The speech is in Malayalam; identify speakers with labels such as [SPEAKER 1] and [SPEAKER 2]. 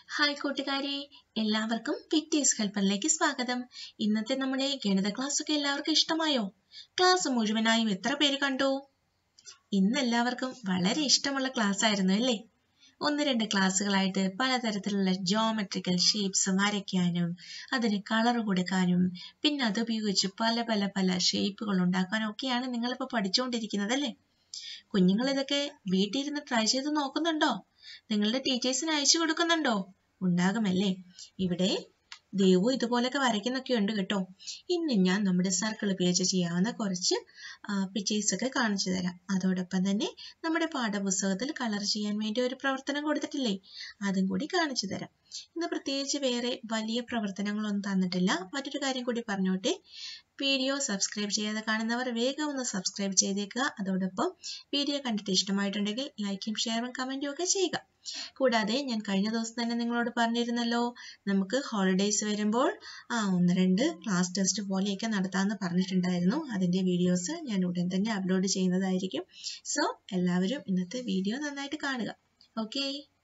[SPEAKER 1] ഹായ് കൂട്ടുകാരെ എല്ലാവർക്കും പിറ്റേസ് ഹെൽപ്പറിലേക്ക് സ്വാഗതം ഇന്നത്തെ നമ്മുടെ ഗണിത ക്ലാസ് ഒക്കെ എല്ലാവർക്കും ഇഷ്ടമായോ ക്ലാസ് മുഴുവനായും എത്ര പേര് കണ്ടു ഇന്ന് എല്ലാവർക്കും വളരെ ഇഷ്ടമുള്ള ക്ലാസ് ആയിരുന്നു അല്ലേ ഒന്ന് രണ്ട് ക്ലാസ്സുകളായിട്ട് പലതരത്തിലുള്ള ജോമെട്രിക്കൽ ഷേപ്സ് വരയ്ക്കാനും അതിന് കളർ കൊടുക്കാനും പിന്നെ അതുപയോഗിച്ച് പല പല പല ഷേപ്പുകൾ ഉണ്ടാക്കാനും ഒക്കെയാണ് നിങ്ങളിപ്പോൾ പഠിച്ചുകൊണ്ടിരിക്കുന്നത് അല്ലേ കുഞ്ഞുങ്ങൾ ഇതൊക്കെ വീട്ടിൽ ഇരുന്ന് ട്രൈ ചെയ്ത് നോക്കുന്നുണ്ടോ നിങ്ങളുടെ ടീച്ചേഴ്സിന് അയച്ചു കൊടുക്കുന്നുണ്ടോ ഉണ്ടാകുമല്ലേ ഇവിടെ ദേവു ഇതുപോലൊക്കെ വരയ്ക്കുന്നൊക്കെ ഉണ്ട് കേട്ടോ ഇന്ന് ഞാൻ നമ്മുടെ സർക്കിൾ ഉപയോഗിച്ച് ചെയ്യാവുന്ന കുറച്ച് പിക്ചേഴ്സ് ഒക്കെ കാണിച്ചു തരാം അതോടൊപ്പം തന്നെ നമ്മുടെ പാഠപുസ്തകത്തിൽ കളർ ചെയ്യാൻ വേണ്ടി ഒരു പ്രവർത്തനം കൊടുത്തിട്ടില്ലേ അതും കൂടി കാണിച്ചു തരാം ഇന്ന് പ്രത്യേകിച്ച് വേറെ വലിയ പ്രവർത്തനങ്ങളൊന്നും തന്നിട്ടില്ല മറ്റൊരു കാര്യം കൂടി പറഞ്ഞോട്ടെ വീഡിയോ സബ്സ്ക്രൈബ് ചെയ്യാതെ കാണുന്നവർ വേഗം ഒന്ന് സബ്സ്ക്രൈബ് ചെയ്തേക്കുക അതോടൊപ്പം വീഡിയോ കണ്ടിട്ട് ഇഷ്ടമായിട്ടുണ്ടെങ്കിൽ ലൈക്കും ഷെയറും കമൻറ്റും ഒക്കെ ചെയ്യുക കൂടാതെ ഞാൻ കഴിഞ്ഞ ദിവസം തന്നെ നിങ്ങളോട് പറഞ്ഞിരുന്നല്ലോ നമുക്ക് ഹോളിഡേയ്സ് വരുമ്പോൾ ആ ഒന്ന് രണ്ട് ക്ലാസ് ടെസ്റ്റ് പോലെയൊക്കെ നടത്താമെന്ന് പറഞ്ഞിട്ടുണ്ടായിരുന്നു അതിൻ്റെ വീഡിയോസ് ഞാൻ ഉടൻ തന്നെ അപ്ലോഡ് ചെയ്യുന്നതായിരിക്കും സോ എല്ലാവരും ഇന്നത്തെ വീഡിയോ നന്നായിട്ട് കാണുക ഓക്കേ